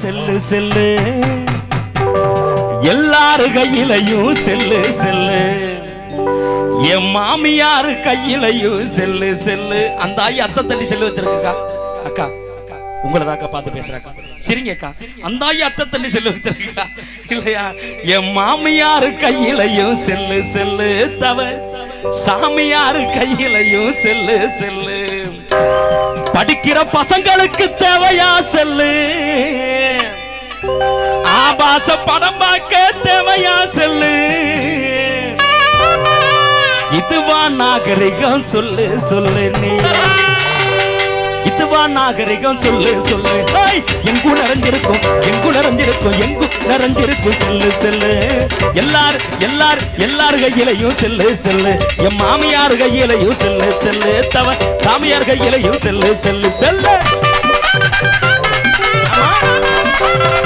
Cell cell எல்லாரு கையிலையும் cell cell என் மாமியார் கையிலையும் செல்லு செல்லு அந்த ஆயி அத்தை தள்ளி செல்லு வச்சிருக்கா அக்கா உங்களை தாக்கா பார்த்து பேசுறேக்கா சரிங்க அக்கா அந்த ஆயி அத்தை தள்ளி செல்லு வச்சிருக்கா இல்லையா என் மாமியார் கையிலையும் செல்லு செல்லு தவ சாமியார் கையிலையும் செல்லு செல்லு படிக்கிற பசங்களுக்கு தேவையா செல்லு ஆபாச படம் பார்க்க தேவையா செல்லு இதுவா நாகரிகம் சொல்லு சொல்லு நீ இதுவா நாகரிகம் சொல்லு சொல்லு ஏய், எங்கு நிறைஞ்சிருக்கும் எங்கு நிறைஞ்சிருக்கும் எங்கு நிறைஞ்சிருக்கும் செல்லு செல்லு எல்லார் எல்லார் எல்லார் கையிலையும் செல்லு செல்லு என் மாமியார் கையிலையும் செல்லு செல்லு தவ சாமியார் கையிலையும் செல்லு செல்லு செல்லு ஆமா.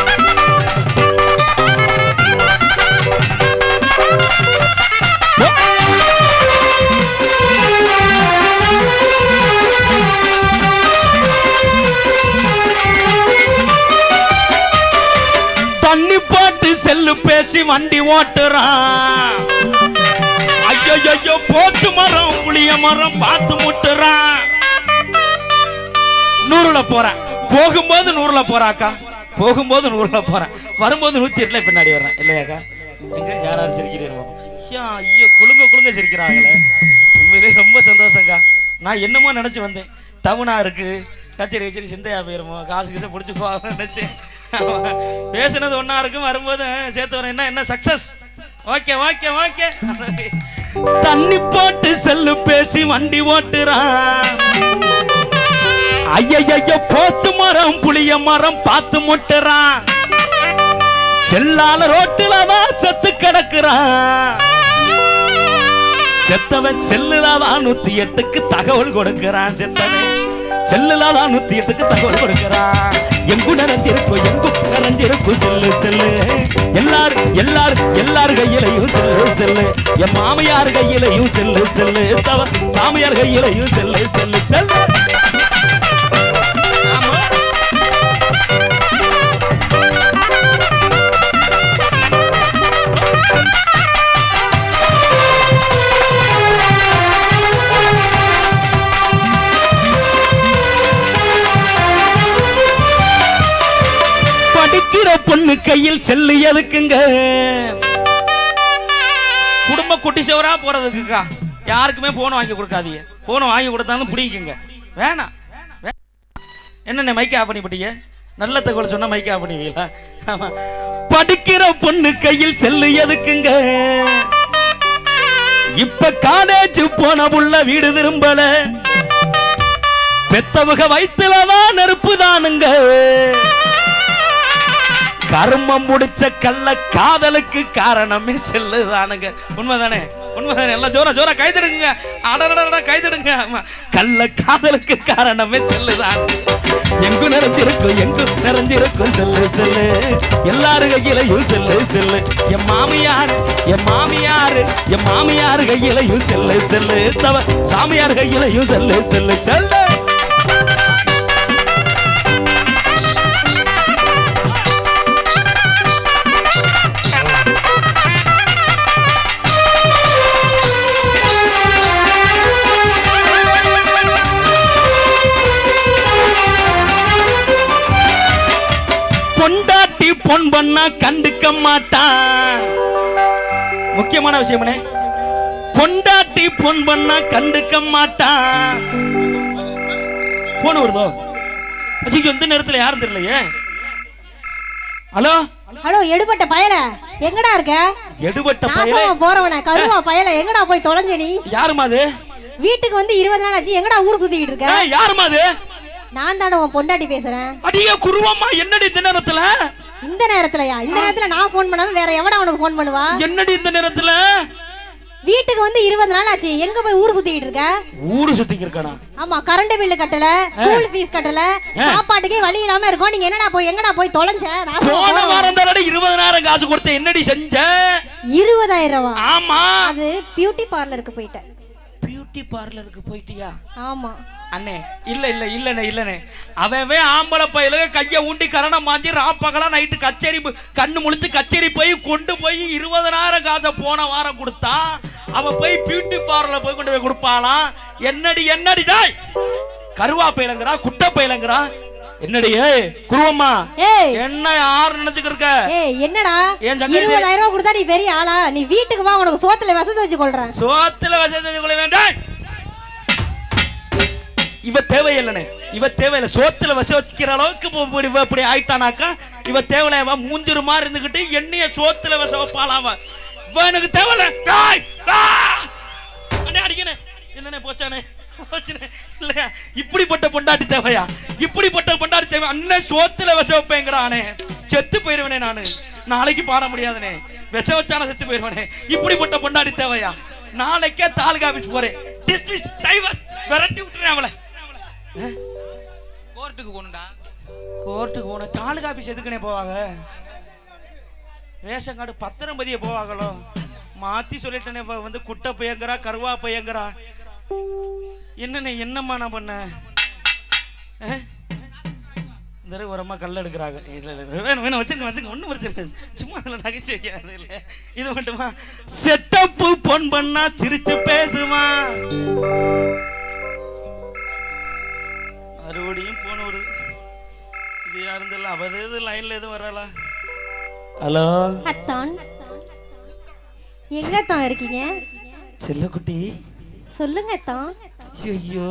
தண்ணி போட்டு செல்லு பேசி வண்டி ஓட்டுறான் ஐயோ ஐயோ போட்டு மரம் புளிய மரம் பார்த்து முட்டுறான் நூறுல போறேன் போகும்போது நூறுல போறாக்கா போகும்போது நூறுல போறேன் வரும்போது நூத்தி எட்டுல பின்னாடி வர்றேன் இல்லையாக்கா எங்க யாராரும் சிரிக்கிறீங்க ஐயா ஐயோ குலுங்க குலுங்க சிரிக்கிறாங்களே உண்மையிலேயே ரொம்ப சந்தோஷம்க்கா நான் என்னமோ நினைச்சு வந்தேன் டவுனா இருக்கு கச்சேரி கச்சேரி சிந்தையா போயிருமோ காசு கீசு பிடிச்சிக்குவாங்கன்னு நினைச்சேன் பேசுனது ஒண்ணா இருக்கும் வரும்போது சேர்த்து வரேன் என்ன என்ன சக்சஸ் ஓகே ஓகே ஓகே தண்ணி போட்டு செல்லு பேசி வண்டி ஓட்டுறான் ஐயையோ போஸ்ட் மரம் புளிய மரம் பார்த்து முட்டுறான் செல்லால ரோட்டுல தான் செத்து கிடக்குறான் செத்தவன் செல்லுலாதான் நூத்தி எட்டுக்கு தகவல் கொடுக்கிறான் செத்தவன் செல்லுலாதான் நூத்தி எட்டுக்கு தகவல் கொடுக்கிறான் எங்கு நிறைஞ்சிருக்கும் எங்கு நிறைஞ்சிருக்கும் செல்லு செல்லு எல்லாரும் எல்லாரும் எல்லார் கையிலையும் செல்லு செல்லு என் மாமியார் கையிலையும் செல்லு செல்லு தவ சாமியார் கையிலையும் செல்லு செல்லு செல்லு ஆமா. படிக்கிற பொண்ணு கையில் செல்லு எதுக்குங்க குடும்ப குட்டி சவரா போறதுக்குக்கா யாருக்குமே போன் வாங்கி கொடுக்காதீங்க போன் வாங்கி கொடுத்தாலும் பிடிக்குங்க வேணாம் வே- என்னண்ணே மைக் ஆஃப் பண்ணி போட்டீங்க நல்ல தகவல் சொன்னா மைக் ஆஃப் பண்ணுவீங்களா ஆமா படிக்கிற பொண்ணு கையில் செல்லு எதுக்குங்க இப்ப காலேஜ் போன புள்ள வீடு திரும்பல பெத்தவக வயிற்றுலதான் நெருப்பு தானுங்க கர்மம் முடிச்ச கள்ள காதலுக்கு காரணமே செல்லுதானுங்க உண்மைதானே உண்மைதானே எல்லாம் ஜோரா ஜோரா கைதடுங்க அடடடடா கைதடுங்க ஆமா கள்ள காதலுக்கு காரணமே செல்லுதான் எங்கு நிறைஞ்சிருக்கும் எங்கு நிறைஞ்சிருக்கும் செல்லு செல்லு எல்லாரு கையிலையும் செல்லு செல்லு என் மாமியார் என் மாமியார் என் மாமியார் கையிலையும் செல்லு செல்லு தவ சாமியார் கையிலையும் செல்லு செல்லு செல்லு பொண்டாட்டி பொன் பண்ணா கண்டுக்க மாட்டான் முக்கியமான விஷயம்னே பொண்டாட்டி பொன் பண்ணா கண்டுக்க மாட்டான் போன வருதோ அஜிக்கு எந்த நேரத்துல யாரும் தெரியலையே ஹலோ ஹலோ எடுபட்ட பயல எங்கடா இருக்க எடுபட்ட பையலே நாசமா போறவன கருவா பயல எங்கடா போய் தொலைஞ்ச நீ யாருமா அது வீட்டுக்கு வந்து இருபது நாள் ஆச்சு எங்கடா ஊர் சுத்திக்கிட்டு இருக்க ஏய், யாருமா அது நான் தானே உன் பொண்டாட்டி பேசுறேன் அடியே குருவம்மா என்னடி இந்த நேரத்துல இந்த நேரத்துலயா இந்த நேரத்துல நான் ஃபோன் பண்ணாம வேற எவடா உனக்கு ஃபோன் பண்ணுவா என்னடி இந்த நேரத்துல வீட்டுக்கு வந்து இருபது நாள் ஆச்சு எங்க போய் ஊர் சுத்திக்கிட்டு இருக்க ஊரு சுத்திக்கு இருக்கானா ஆமா கரண்ட் பில்லு கட்டல ஸ்கூல் ஃபீஸ் கட்டல சாப்பாட்டுக்கே வழி இல்லாம இருக்கோம் நீங்க என்னடா போய் எங்கடா போய் தொலைஞ்ச நாசமா போன போறவன். வாரம் தானடி இருபதனாயிரம் காசு கொடுத்த என்னடி செஞ்ச இருபதாயிரம் ரூபா ஆமா அது பியூட்டி பார்லருக்கு போயிட்டேன் பியூட்டி பியூட்டி பார்லருக்கு போயிட்டியா ஆமா அண்ணே இல்ல இல்ல இல்லண்ணே இல்லண்ணே அவன் அவன் ஆம்பளை பையலுக கைய ஊண்டி கரணை மாஞ்சி ராப்பகலா நைட்டு கச்சேரி போ- கண்ணு முழிச்சு கச்சேரி போய் கொண்டு போய் இருபதனாயிரம் காசை போன வாரம் கொடுத்தா அவன் போய் பியூட்டி பார்லர் போய் கொண்டு போய் கொடுப்பாளாம் என்னடி என்னடி டாய் கருவா பையலங்கிறா குட்டை பையலங்கிறா என்னடி ஏய் குருவம்மா ஏய் என்ன யார் நினைச்சுக்கிருக்க ஏய் என்னடா என் சங்கதி- இருபதாயிரம் ரூபாய் கொடுத்தா நீ பெரிய ஆளா நீ வீட்டுக்கு வா உனக்கு சோத்துல வசதி வச்சு கொள்றேன் சோத்துல வசதி கொள்ள வேண்டாம் இவ தேவையில்லைனே இவ தேவையில்லை சோத்துல வச வச்சுக்கிற அளவுக்கு இப்ப இப்படி இவ இப்படி ஆயிட்டானாக்கா இவ தேவையில்ல இவ மூஞ்சிரு மாதிரி இருந்துகிட்டு எண்ணெய சோத்துல வச வைப்பாளாம இவ எனக்கு தேவையில்ல டேய், ஆ! அண்ணே அடிக்கணே என்னண்ணே போச்சானே போச்சுனே இல்லையா இப்படிப்பட்ட பொண்டாட்டி தேவையா இப்படிப்பட்ட பொண்டாட்டி தேவை அண்ணன் சோத்துல விஷ வைப்பேங்கிறானே செத்து போயிருவனே நானு நாளைக்கு பாட முடியாதுனே விஷ வச்சான செத்து போயிருவனே இப்படிப்பட்ட பொண்டாட்டி தேவையா நாளைக்கே தாலுகா ஆபீஸ் போறேன் டிஸ்மிஸ் டைவர்ஸ் விரட்டி விட்டுறேன் அவளை கோர்ட்டுக்கு போகணும்டா கோர்ட்டுக்கு போன தாலுகா ஆபீஸ் எதுக்குனே போவாங்க ரேஷன் கார்டு பத்திரம் பதிய போவாங்களோ மாத்தி சொல்லிட்டேனே இப்ப வந்து குட்டை பையங்கிறா கருவா பையங்கிறா என்னண்ணே என்னம்மா நான் பண்ணேன் அஹ்? இந்த தடவை ஒரு அம்மா கல் எடுக்கிறாங்க இல்ல இல்ல வேணும் வேணும் வச்சுங்க வச்சுங்க ஒன்றும் பிரச்சனை இல்லை சும்மா அதில் நகைச்சு வைக்காது இல்லை இது மட்டுமா செட்டப்பு பொன் பண்ணா சிரிச்சு பேசுமா மறுபடியும் போன வருது இது யாரும் தெரியல அவ எது லைன்ல எதுவும் வரலா ஹலோ அத்தான் எங்க தான் இருக்கீங்க செல்லக்குட்டி சொல்லுங்க அத்தான் ஐயோ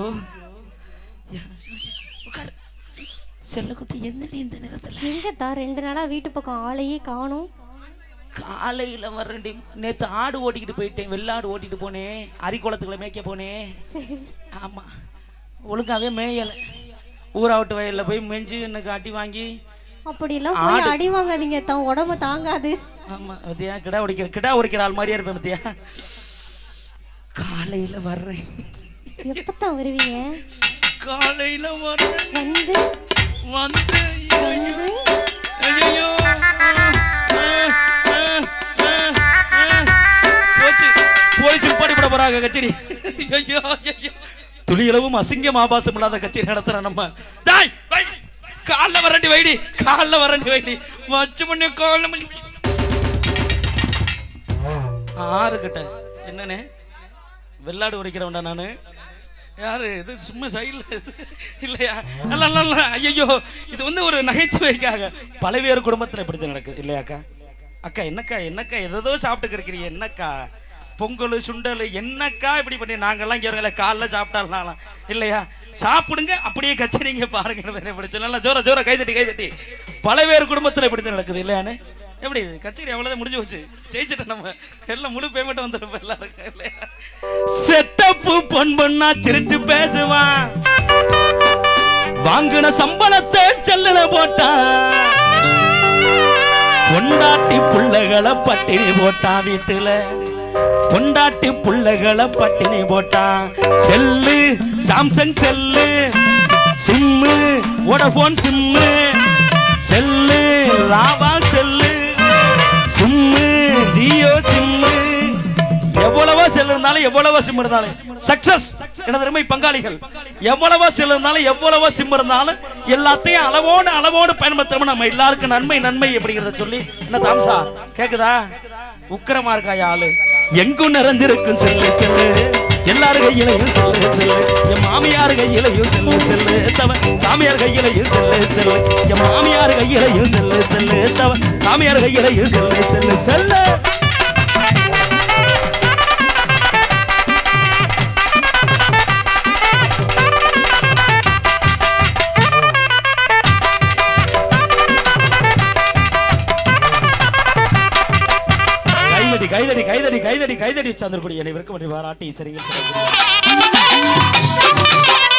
உட்காரு செல்லக்குட்டி என்னடி இந்த நேரத்துல எங்க தான் ரெண்டு நாளா வீட்டு பக்கம் ஆளையே காணும் காலையில வரண்டி நேத்து ஆடு ஓட்டிக்கிட்டு போயிட்டேன் வெள்ளாடு ஓட்டிட்டு போனேன் அரிக்குளத்துக்குள்ள மேய்க்க போனேன் ஆமா ஒழுங்காவே மேயலை ஊராவட்டு வயல்ல போய் மெஞ்சு எனக்கு அடி வாங்கி அப்படிலாம் போய் அடி வாங்காதீங்க தான் உடம்பு தாங்காது ஆமா பத்தியா கிடா உடைக்கிற கிடா உடைக்கிற ஆள் மாதிரியா இருப்பேன் பத்தியா காலையில வர்றேன் எப்பத்தான் வருவீங்க காலையில வர்றேன் வந்து வந்து வந்து ஐயையோ. போச்சு போலீஸ் பாடி விட போறாங்க கச்சேரி ஐயோ ஐயோ துளியளவும் அசிங்கம் ஆபாசம் இல்லாத கச்சேரி நடத்துறோம் நம்ம டாய் வை கால்ல வரண்டி வைடி கால்ல வரண்டி வைடி வச்சு பண்ணி கால்ல பண்ணி ஆறு கிட்ட என்னண்ணே வெள்ளாடு உரைக்கிறவன்டா நானு யாரு இது சும்மா சைடில் இல்லையா அல்ல அல்ல அல்ல ஐயோ இது வந்து ஒரு நகைச்சுவைக்காக பலவேறு குடும்பத்தில் இப்படி தான் நடக்குது இல்லையாக்கா அக்கா என்னக்கா என்னக்கா எதோ சாப்பிட்டு இருக்கிறீங்க என்னக்கா பொங்கல் சுண்டல் என்னக்கா இப்படி பண்ணி நாங்கெல்லாம் இங்கே இருங்களே காலைல சாப்பிட்டாலாம் இல்லையா சாப்பிடுங்க அப்படியே கச்சரிங்க பாருங்க இப்படி சொல்லலாம் ஜோர ஜோர கைதட்டி கைதட்டி பலவேறு குடும்பத்தில் இப்படி தான் நடக்குது இல்லையானே எப்படி கச்சேரி அவ்வளோதான் முடிஞ்சு போச்சு ஜெயிச்சிட்டோம் நம்ம எல்லாம் முழு பேமெண்ட் வந்துடும் எல்லாருக்கும் இல்லையா செட்டப்பு பொன் பொண்ணா சிரிச்சு பேசுவான் வாங்கின சம்பளத்தை செல்லுல போட்டான் பொண்டாட்டி புள்ளைகளை பட்டினி போட்டான் வீட்டுல பொண்டாட்டி புள்ளைகளை பட்டினி போட்டான் cell Samsung cell sim Vodafone sim cell ராவா செல்லு சிம்மு ஜியோ சிம்மு எவ்வளவோ செல் இருந்தாலும் எவ்வளவோ சிம் இருந்தாலும் சக்சஸ் எனது அருமை பங்காளிகள் எவ்வளவோ செல் இருந்தாலும் எவ்வளவோ சிம் இருந்தாலும் எல்லாத்தையும் அளவோடு அளவோடு பயன்படுத்துறோம் நம்ம எல்லாருக்கும் நன்மை நன்மை அப்படிங்கிறத சொல்லி என்ன தாம்சா கேக்குதா உக்கிரமா இருக்கா ஆளு எங்கும் நிறைஞ்சிருக்கும் செல்லு செல்லு எல்லாரும் கையிலையும் செல்லு செல்லு என் மாமியார் கையிலையும் செல்லு செல்லு தவ சாமியார் கையிலையும் செல்லு செல்லு என் மாமியார் கையிலையும் செல்லு செல்லு தவ சாமியார் கையிலையும் செல்லு செல்லு செல்லு கைதடி கைதடி கைதடி கைதடி கைதடி சந்திரகுடி அனைவருக்கும் ஒரு பாராட்டி சரிங்க